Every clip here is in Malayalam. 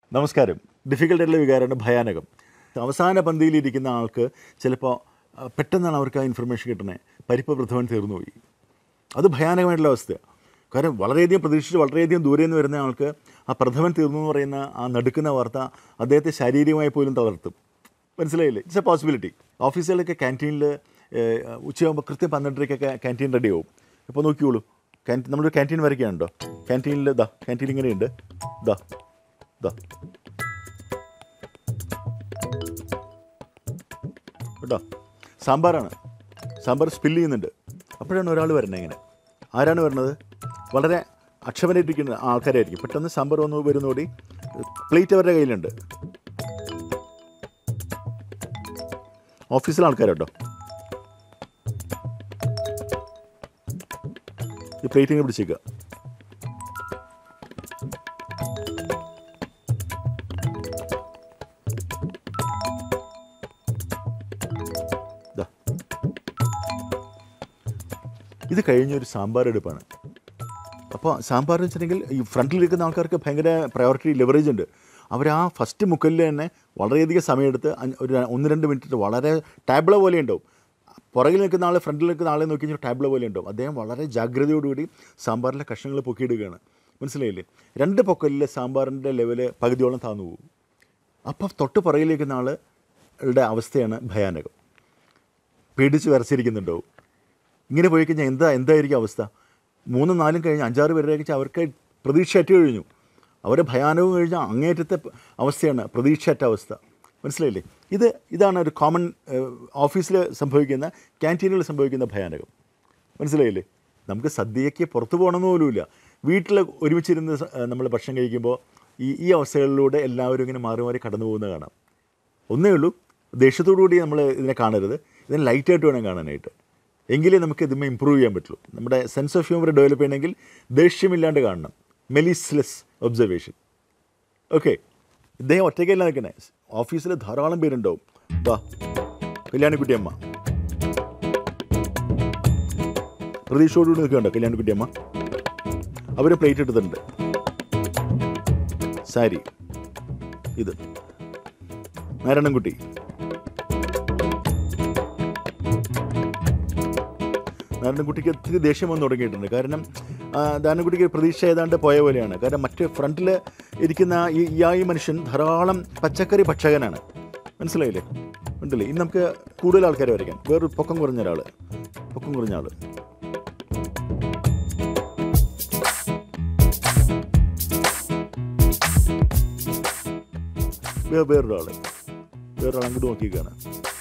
നമസ്കാരം ഡിഫിക്കൽട്ട് ആയിട്ടുള്ള വികാരമാണ് ഭയാനകം അവസാന പന്തിയിലിരിക്കുന്ന ആൾക്ക് ചിലപ്പോൾ ആ, പെട്ടെന്നാണ് അവർക്ക് ആ ഇൻഫർമേഷൻ കിട്ടുന്നത് പരിപ്പ് പ്രഥമൻ തീർന്നു പോയി അത് ഭയാനകമായിട്ടുള്ള അവസ്ഥയാണ് കാരണം വളരെയധികം പ്രതീക്ഷിച്ച് വളരെയധികം ദൂരെ നിന്ന് വരുന്ന ആൾക്ക് ആ പ്രഥമൻ തീർന്നു എന്ന് പറയുന്ന ആ നടുക്കുന്ന വാർത്ത അദ്ദേഹത്തെ ശാരീരികമായി പോലും തളർത്തും മനസ്സിലായില്ലേ ഇറ്റ്സ് എ പോസിബിലിറ്റി ഓഫീസുകളിലൊക്കെ ക്യാൻറ്റീനിൽ ഉച്ചയാകുമ്പോൾ കൃത്യം പന്ത്രണ്ടരയ്ക്കൊക്കെ ക്യാൻറ്റീൻ റെഡി ആവും ഇപ്പോൾ നോക്കിയോളൂ ക്യാൻറ്റീൻ നമ്മളൊരു ക്യാൻറ്റീൻ വരയ്ക്കാനുണ്ടോ ക്യാൻറ്റീനിൽ ദാ ക്യാൻറ്റീൻ ഇങ്ങനെയുണ്ട് ദാ ദാ കേട്ടോ സാമ്പാറാണ് സാമ്പാർ സ്പില്ല് ചെയ്യുന്നുണ്ട് അപ്പോഴാണ് ഒരാൾ വരുന്നത് ഇങ്ങനെ ആരാണ് വരുന്നത് വളരെ അക്ഷമനായിട്ടിരിക്കുന്ന ആൾക്കാരായിരിക്കും പെട്ടെന്ന് സാമ്പാർ വന്ന് വരുന്നോടി പ്ലേറ്റ് അവരുടെ കയ്യിലുണ്ട് ഓഫീസിലെ ആൾക്കാരുണ്ടോ ഈ പ്ലേറ്റ് ഇങ്ങനെ പിടിച്ചേക്കുക ദാ. ഇത് കഴിഞ്ഞൊരു സാമ്പാർ എടുപ്പാണ് അപ്പോൾ സാമ്പാർ എന്ന് വെച്ചിട്ടുണ്ടെങ്കിൽ ഈ ഫ്രണ്ടിൽ ഇരിക്കുന്ന ആൾക്കാർക്ക് ഭയങ്കര പ്രയോറിറ്റി ലെവറേജ് ഉണ്ട് അവർ ആ ഫസ്റ്റ് മുക്കലിൽ തന്നെ വളരെയധികം സമയമെടുത്ത് അഞ്ച് ഒരു ഒന്ന് രണ്ട് മിനിറ്റ് വളരെ ടാബ്ലോ പോലെ ഉണ്ടാവും പുറകിൽ നിൽക്കുന്ന ആൾ ഫ്രണ്ടിൽ നിൽക്കുന്ന ആളെ നോക്കി കഴിഞ്ഞാൽ ടാബ്ലോ പോലെ ഉണ്ടാവും അദ്ദേഹം വളരെ ജാഗ്രതയോടുകൂടി സാമ്പാറിലെ കഷ്ണങ്ങൾ പൊക്കിയിടുകയാണ് മനസ്സിലായില്ലേ രണ്ട് പൊക്കലിലെ സാമ്പാറിൻ്റെ ലെവല് പകുതിയോളം താന്നു പോകും അപ്പോൾ തൊട്ട് പുറകിലിരിക്കുന്ന ആളുടെ അവസ്ഥയാണ് ഭയാനകം പേടിച്ച് വരച്ചിരിക്കുന്നുണ്ടാവും ഇങ്ങനെ പോയി കഴിഞ്ഞാൽ എന്താ എന്തായിരിക്കും അവസ്ഥ മൂന്നും നാലും കഴിഞ്ഞ് അഞ്ചാറ് പേരെ വെച്ചാൽ അവർക്ക് പ്രതീക്ഷ അറ്റ് കഴിഞ്ഞു അവരെ ഭയാനവും കഴിഞ്ഞ അങ്ങേറ്റത്തെ പ- അവസ്ഥയാണ് പ്രതീക്ഷയറ്റ അവസ്ഥ മനസ്സിലായില്ലേ ഇത് ഇതാണ് ഒരു കോമൺ ഓഫീസിൽ സംഭവിക്കുന്ന ക്യാൻറ്റീനുകളിൽ സംഭവിക്കുന്ന ഭയാനകം മനസ്സിലായില്ലേ നമുക്ക് സദ്യയ്ക്ക് പുറത്തു പോകണമെന്ന് പോലുമില്ല വീട്ടിൽ ഒരുമിച്ചിരുന്ന് നമ്മൾ ഭക്ഷണം കഴിക്കുമ്പോൾ ഈ ഈ അവസ്ഥകളിലൂടെ എല്ലാവരും ഇങ്ങനെ മാറി മാറി കടന്നു പോകുന്നത് കാണാം ഒന്നേ ഉള്ളൂ ദേഷ്യത്തോടു കൂടി നമ്മൾ ഇതിനെ കാണരുത് ഇതിനെ ലൈറ്റായിട്ട് വേണം കാണാനായിട്ട് എങ്കിലേ നമുക്ക് ഇതിന്മേ ഇമ്പ്രൂവ് ചെയ്യാൻ പറ്റുള്ളൂ നമ്മുടെ സെൻസ് ഓഫ് ഹ്യൂമർ ഡെവലപ്പ് ചെയ്യണമെങ്കിൽ ദേഷ്യമില്ലാണ്ട് കാണണം മെലിസ്ലെസ് ഒബ്സർവേഷൻ ഓക്കെ ഇദ്ദേഹം ഒറ്റയ്ക്കല്ല നിൽക്കണേ ഓഫീസിൽ ധാരാളം പേരുണ്ടാവും വാ കല്യാണിക്കുട്ടിയമ്മ പ്രതീക്ഷയോടുകൂടി നിൽക്കുന്നുണ്ടോ കല്യാണിക്കുട്ടിയമ്മ അവർ പ്ലേറ്റ് എടുത്തിട്ടുണ്ട് സാരി ഇത് നാരായണൻകുട്ടി നാരായണൻകുട്ടിക്ക് ഒത്തിരി ദേഷ്യം വന്ന് തുടങ്ങിയിട്ടുണ്ട് കാരണം ആ, നാരായണൻകുട്ടിക്ക് പ്രതീക്ഷ ഏതാണ്ട് പോയ പോലെയാണ് കാരണം മറ്റ് ഫ്രണ്ടിൽ ഇരിക്കുന്ന ഈ ഈ ഈ മനുഷ്യൻ ധാരാളം പച്ചക്കറി ഭക്ഷകനാണ് മനസ്സിലായില്ലേ ഉണ്ടല്ലേ ഇന്ന് നമുക്ക് കൂടുതൽ ആൾക്കാരെ വരയ്ക്കാം വേറൊരു പൊക്കം കുറഞ്ഞ ഒരാൾ പൊക്കം കുറഞ്ഞ ആൾ വേ വേറൊരാൾ വേറൊരാൾ അങ്ങോട്ട് നോക്കിയിരിക്കുകയാണ്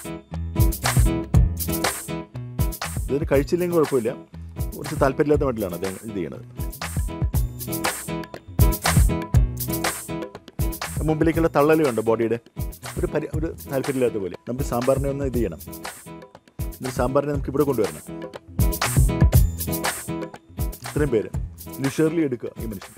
ഇതിന് കഴിച്ചില്ലെങ്കിൽ കുഴപ്പമില്ല കുറച്ച് താല്പര്യമില്ലാത്ത മട്ടിലാണ് അദ്ദേഹം ഇത് ചെയ്യണത് മുമ്പിലേക്കുള്ള തള്ളൽ കണ്ടോ ബോഡിയുടെ ഒരു പരി ഒരു താല്പര്യമില്ലാത്ത പോലെ നമുക്ക് സാമ്പാറിനെ ഒന്ന് ഇത് ചെയ്യണം ഈ സാമ്പാറിനെ നമുക്ക് ഇവിടെ കൊണ്ടുവരണം ഇത്രയും പേര് ലിഷർലി എടുക്കുക ഈ മനുഷ്യൻ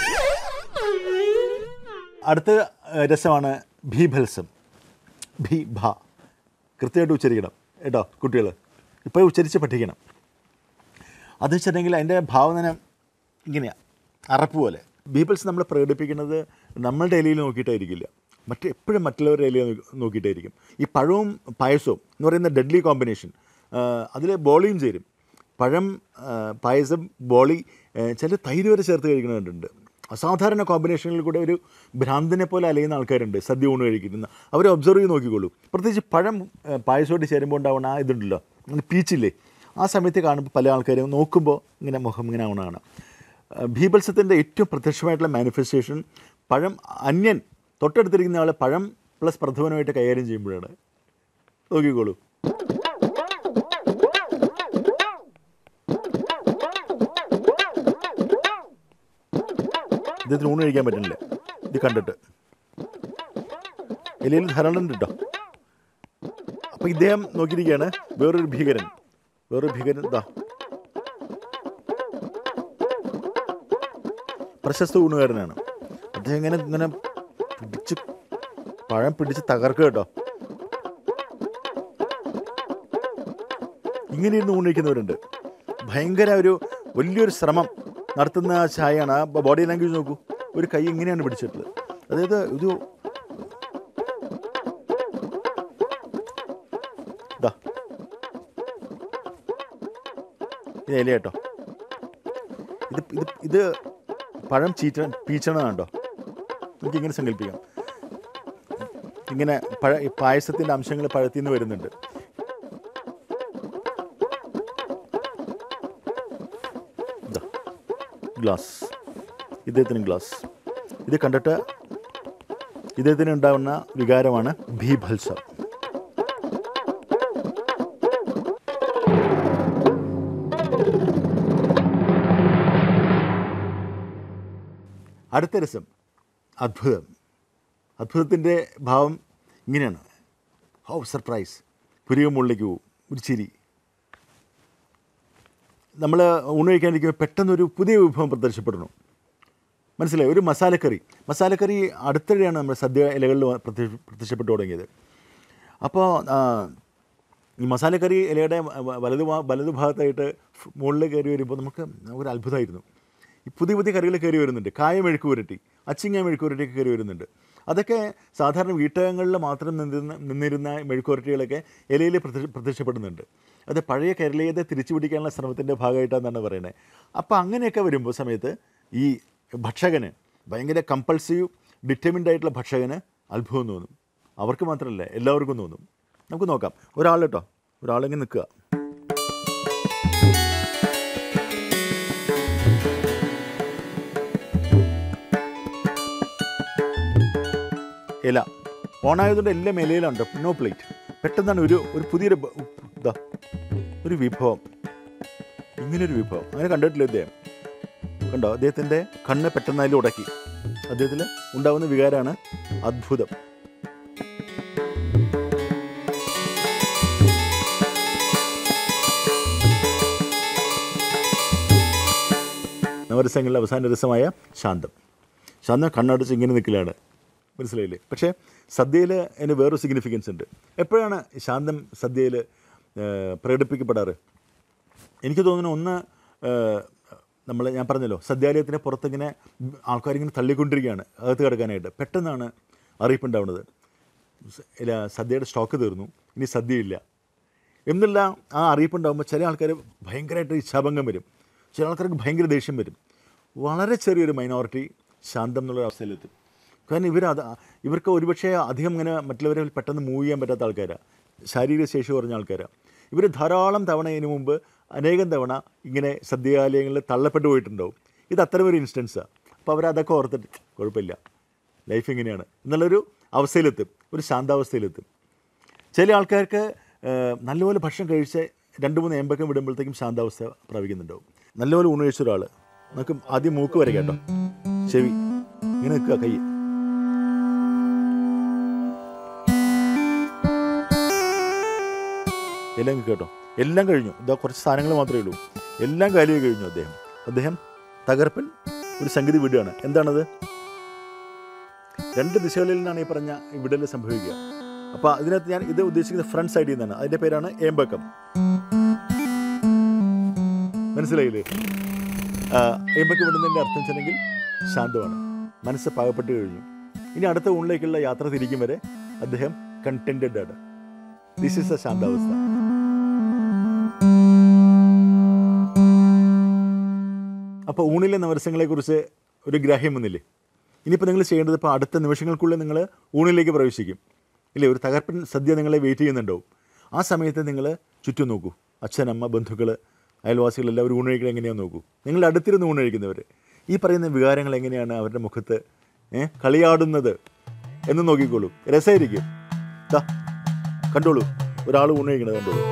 അടുത്ത ഏഹ്, രസമാണ് ഭീഭത്സം ഭീ ഭ കൃത്യമായിട്ട് ഉച്ചരിക്കണം കേട്ടോ കുട്ടികൾ ഇപ്പോൾ ഉച്ചരിച്ച് പഠിക്കണം അത് വെച്ചിട്ടുണ്ടെങ്കിൽ അതിൻ്റെ ഭാവന ഇങ്ങനെയാണ് അറപ്പ് പോലെ ബീപ്പിൾസ് നമ്മൾ പ്രകടിപ്പിക്കുന്നത് നമ്മളുടെ ഇലയിൽ നോക്കിയിട്ടായിരിക്കില്ല മറ്റ് എപ്പോഴും മറ്റുള്ളവരുടെ ഇലയിൽ നോക്കി- നോക്കിയിട്ടായിരിക്കും ഈ പഴവും പായസവും എന്ന് പറയുന്ന ഡെഡ്ലി കോമ്പിനേഷൻ അതിൽ ബോളിയും ചേരും പഴം ആ, പായസം ബോളി ചില തൈര് വരെ ചേർത്ത് കഴിക്കുന്നത് കണ്ടിട്ടുണ്ട് അസാധാരണ കോമ്പിനേഷനിൽ കൂടെ ഒരു ഭ്രാന്തനെ പോലെ അലയുന്ന ആൾക്കാരുണ്ട് സദ്യ ഊണ് കഴിക്കുന്ന അവരെ ഒബ്സർവ് ചെയ്ത് നോക്കിക്കോളൂ പ്രത്യേകിച്ച് പഴം ആ, പായസമായിട്ട് ചേരുമ്പോൾ ഉണ്ടാവുന്ന ആ ഇതുണ്ടല്ലോ അങ്ങനെ പീച്ചില്ലേ ആ സമയത്ത് കാണുമ്പോൾ പല ആൾക്കാരും നോക്കുമ്പോൾ ഇങ്ങനെ മുഖം ഇങ്ങനെ ആവണതാണ് ഭീപത്സത്തിൻ്റെ ഏറ്റവും പ്രത്യക്ഷമായിട്ടുള്ള മാനിഫെസ്റ്റേഷൻ പഴം അന്യൻ തൊട്ടടുത്തിരിക്കുന്ന ആൾ പഴം പ്ലസ് പ്രഥമനുമായിട്ട് കൈകാര്യം ചെയ്യുമ്പോഴാണ് നോക്കിക്കോളൂ ഇദ്ദേഹത്തിന് ഊണ് കഴിക്കാൻ പറ്റുന്നില്ല ഇത് കണ്ടിട്ട് ഇലയിൽ ധാരാളം ഉണ്ട് കേട്ടോ അപ്പോൾ ഇദ്ദേഹം നോക്കിയിരിക്കുകയാണ് വേറൊരു ഭീകരൻ വേറൊരു ഭീകരൻ ഇതാ പ്രശസ്ത ഊണുകാരനാണ് അദ്ദേഹം ഇങ്ങനെ ഇങ്ങനെ പിടിച്ച് പഴം പിടിച്ച് തകർക്കുക കേട്ടോ ഇങ്ങനെ ഇരുന്ന് ഊണ് കഴിക്കുന്നവരുണ്ട് ഭയങ്കര ഒരു വലിയൊരു ശ്രമം നടത്തുന്ന ചായയാണ് ആ ബോഡി ലാംഗ്വേജ് നോക്കൂ ഒരു കൈ ഇങ്ങനെയാണ് പിടിച്ചിട്ടുള്ളത് അതായത് ഒരു ഇതാ ഇത് ഇല കേട്ടോ ഇത് ഇത് ഇത് പഴം ചീറ്റ പീച്ചണതാണ്ടോ നമുക്ക് ഇങ്ങനെ സങ്കല്പിക്കാം ഇങ്ങനെ പഴ ഈ പായസത്തിൻ്റെ അംശങ്ങൾ പഴത്തിൽ നിന്ന് വരുന്നുണ്ട് ഇതാ ഗ്ലാസ് ഇദ്ദേഹത്തിന് ഗ്ലാസ് ഇത് കണ്ടിട്ട് ഇദ്ദേഹത്തിന് ഉണ്ടാകുന്ന വികാരമാണ് ഭീഭത്സം അടുത്ത രസം അത്ഭുതം അത്ഭുതത്തിൻ്റെ ഭാവം ഇങ്ങനെയാണ് ഹൗ സർപ്രൈസ് പുരിക മുകളിലേക്ക് പോവും ഒരു ചിരി നമ്മൾ ഊണ് കഴിക്കാനിരിക്കുമ്പോൾ പെട്ടെന്നൊരു പുതിയ വിഭവം പ്രത്യക്ഷപ്പെടുന്നു മനസ്സിലായി ഒരു മസാലക്കറി മസാലക്കറി അടുത്തിടെയാണ് നമ്മുടെ സദ്യ ഇലകളിൽ വ- പ്രത്യക്ഷ പ്രത്യക്ഷപ്പെട്ടു തുടങ്ങിയത് അപ്പോൾ ആ, ഈ മസാലക്കറി ഇലയുടെ വ- വലതു ഭാ- വലതു ഭാഗത്തായിട്ട് ഫ് മുകളിൽ കയറി വരുമ്പോൾ നമുക്ക് ഒരു അത്ഭുതമായിരുന്നു ഈ പുതിയ പുതിയ കറികൾ കയറി വരുന്നുണ്ട് കായ മെഴുക്ക് പുരട്ടി അച്ചിങ്ങ മെഴുക്ക് പുരട്ടിയൊക്കെ കയറി വരുന്നുണ്ട് അതൊക്കെ സാധാരണ വീട്ടകങ്ങളിൽ മാത്രം നിന്നിരുന്ന നിന്നിരുന്ന മെഴുക്ക് പുരട്ടികളൊക്കെ ഇലയിൽ പ്രത്യക്ഷ പ്രത്യക്ഷപ്പെടുന്നുണ്ട് അത് പഴയ കേരളീയത്തെ തിരിച്ചു പിടിക്കാനുള്ള ശ്രമത്തിൻ്റെ ഭാഗമായിട്ടാണെന്നാണ് പറയുന്നത് അപ്പോൾ അങ്ങനെയൊക്കെ വരുമ്പോൾ സമയത്ത് ഈ ഭക്ഷകന് ഭയങ്കര കമ്പൾസീവ് ഡിറ്റർമിൻഡ് ആയിട്ടുള്ള ഭക്ഷകന് അത്ഭുതം തോന്നും അവർക്ക് മാത്രമല്ല എല്ലാവർക്കും തോന്നും നമുക്ക് നോക്കാം ഒരാൾ കേട്ടോ ഒരാളിങ്ങനെ നിൽക്കുക ഇല ഓണായതുകൊണ്ട് എല്ലാം ഇലയിലുണ്ട് നോ പ്ലേറ്റ് പെട്ടെന്നാണ് ഒരു ഒരു പുതിയൊരു ബ- ഇതാ ഒരു വിഭവം ഇങ്ങനൊരു വിഭവം അങ്ങനെ കണ്ടിട്ടില്ല ഇദ്ദേഹം കണ്ടോ അദ്ദേഹത്തിൻ്റെ കണ്ണ് പെട്ടെന്ന് അതിൽ ഉടക്കി അദ്ദേഹത്തിൽ ഉണ്ടാകുന്ന വികാരമാണ് അത്ഭുതം നവരസങ്ങളിലെ അവസാന രസമായ ശാന്തം ശാന്തം കണ്ണടച്ച് ഇങ്ങനെ നിൽക്കലാണ് മനസ്സിലായില്ലേ പക്ഷേ സദ്യയിൽ അതിന് വേറൊരു സിഗ്നിഫിക്കൻസ് ഉണ്ട് എപ്പോഴാണ് ശാന്തം സദ്യയിൽ പ്രകടിപ്പിക്കപ്പെടാറ് എനിക്ക് തോന്നുന്നു ഒന്ന് നമ്മൾ ഞാൻ പറഞ്ഞല്ലോ സദ്യാലയത്തിൻ്റെ പുറത്തിങ്ങനെ ആൾക്കാരിങ്ങനെ തള്ളിക്കൊണ്ടിരിക്കുകയാണ് അകത്ത് കിടക്കാനായിട്ട് പെട്ടെന്നാണ് അറിയിപ്പുണ്ടാവുന്നത് സ- ഇല്ല സദ്യയുടെ സ്റ്റോക്ക് തീർന്നു ഇനി സദ്യയില്ല എന്നുള്ള ആ അറിയിപ്പുണ്ടാകുമ്പോൾ ചില ആൾക്കാർ ഭയങ്കരമായിട്ട് ഇച്ഛാഭംഗം വരും ചില ആൾക്കാർക്ക് ഭയങ്കര ദേഷ്യം വരും വളരെ ചെറിയൊരു മൈനോറിറ്റി ശാന്തം എന്നുള്ള അവസ്ഥയിലെത്തും കാരണം ഇവർ അത് ഇവർക്ക് ഒരുപക്ഷെ അധികം ഇങ്ങനെ മറ്റുള്ളവരെ പെട്ടെന്ന് മൂവ് ചെയ്യാൻ പറ്റാത്ത ആൾക്കാരാണ് ശാരീരിക ശേഷി കുറഞ്ഞ ആൾക്കാരാണ് ഇവർ ധാരാളം തവണ ഇതിനു മുമ്പ് അനേകം തവണ ഇങ്ങനെ സദ്യാലയങ്ങളിൽ തള്ളപ്പെട്ടു പോയിട്ടുണ്ടാവും ഇത് അത്തരം ഒരു ഇൻസ്റ്റൻസാണ് അപ്പോൾ അവരതൊക്കെ ഓർത്തിട്ട് കുഴപ്പമില്ല ലൈഫ് ഇങ്ങനെയാണ് എന്നുള്ളൊരു അവസ്ഥയിലെത്തും ഒരു ശാന്താവസ്ഥയിലെത്തും ചില ആൾക്കാർക്ക് ഏഹ്, നല്ലപോലെ ഭക്ഷണം കഴിച്ച് രണ്ട് മൂന്ന് ഏമ്പക്കം വിടുമ്പോഴത്തേക്കും ശാന്താവസ്ഥ പ്രാപിക്കുന്നുണ്ടാവും നല്ലപോലെ ഊണ് കഴിച്ച ഒരാൾ നമുക്ക് ആദ്യം മൂക്ക് വരെ കേട്ടോ ചെവി ഇങ്ങനെ നിൽക്കുക കൈ എല്ലാം കേട്ടോ എല്ലാം കഴിഞ്ഞു ഇതാ കുറച്ച് സാധനങ്ങൾ മാത്രമേ ഉള്ളൂ എല്ലാം കാലിയായി കഴിഞ്ഞു അദ്ദേഹം അദ്ദേഹം തകർപ്പൻ ഒരു സംഗതി വിടുകയാണ് എന്താണത് രണ്ട് ദിശകളിൽ നിന്നാണ് ഈ പറഞ്ഞ ഈ വിടൽ സംഭവിക്കുക അപ്പോൾ അതിനകത്ത് ഞാൻ ഇത് ഉദ്ദേശിക്കുന്നത് ഫ്രണ്ട് സൈഡിൽ നിന്നാണ് അതിൻ്റെ പേരാണ് ഏമ്പക്കം മനസ്സിലായില്ലേ ആ, ഏമ്പക്കം വിടുന്നതിൻ്റെ അർത്ഥം വെച്ചിട്ടുണ്ടെങ്കിൽ ശാന്തമാണ് മനസ്സ് പാകപ്പെട്ട് കഴിഞ്ഞു ഇനി അടുത്ത ഊണിലേക്കുള്ള യാത്ര തിരിക്കും വരെ അദ്ദേഹം കണ്ടന്റഡ് ആണ് ദിസ് ഇസ് എ ശാന്താവസ്ഥ അപ്പോൾ ഊണിലെ നവരസങ്ങളെക്കുറിച്ച് ഒരു ഗ്രാഹ്യം വന്നില്ലേ ഇനിയിപ്പോൾ നിങ്ങൾ ചെയ്യേണ്ടത് ഇപ്പോൾ അടുത്ത നിമിഷങ്ങൾക്കുള്ളിൽ നിങ്ങൾ ഊണിലേക്ക് പ്രവേശിക്കും ഇല്ലേ ഒരു തകർപ്പൻ സദ്യ നിങ്ങളെ വെയിറ്റ് ചെയ്യുന്നുണ്ടാവും ആ സമയത്ത് നിങ്ങൾ ചുറ്റും നോക്കൂ അച്ഛൻ അമ്മ ബന്ധുക്കൾ അയൽവാസികൾ എല്ലാവരും ഊണ് കഴിക്കുന്നത് എങ്ങനെയാണെന്ന് നോക്കൂ നിങ്ങൾ അടുത്തിരുന്ന് ഊണ് കഴിക്കുന്നവർ ഈ പറയുന്ന വികാരങ്ങൾ എങ്ങനെയാണ് അവരുടെ മുഖത്ത് ഏ, കളിയാടുന്നത് എന്ന് നോക്കിക്കോളൂ രസമായിരിക്കും ദാ കണ്ടോളൂ ഒരാൾ ഊണ് കഴിക്കണത് കണ്ടോളൂ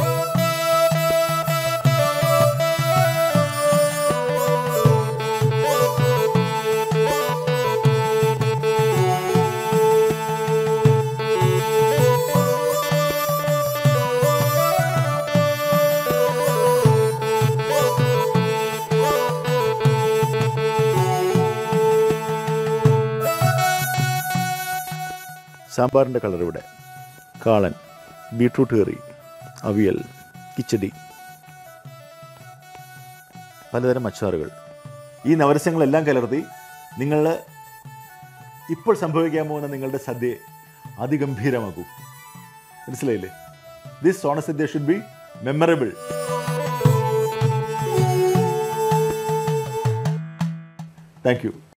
സാമ്പാറിൻ്റെ കളർ ഇവിടെ കാളൻ ബീട്രൂട്ട് കറി അവിയൽ കിച്ചടി പലതരം അച്ചാറുകൾ ഈ നവരസങ്ങളെല്ലാം കലർത്തി നിങ്ങൾ ഇപ്പോൾ സംഭവിക്കാൻ പോകുന്ന നിങ്ങളുടെ സദ്യയെ അതിഗംഭീരമാക്കൂ മനസ്സിലായില്ലേ ദിസ് ഓണസദ്യ should be memorable thank U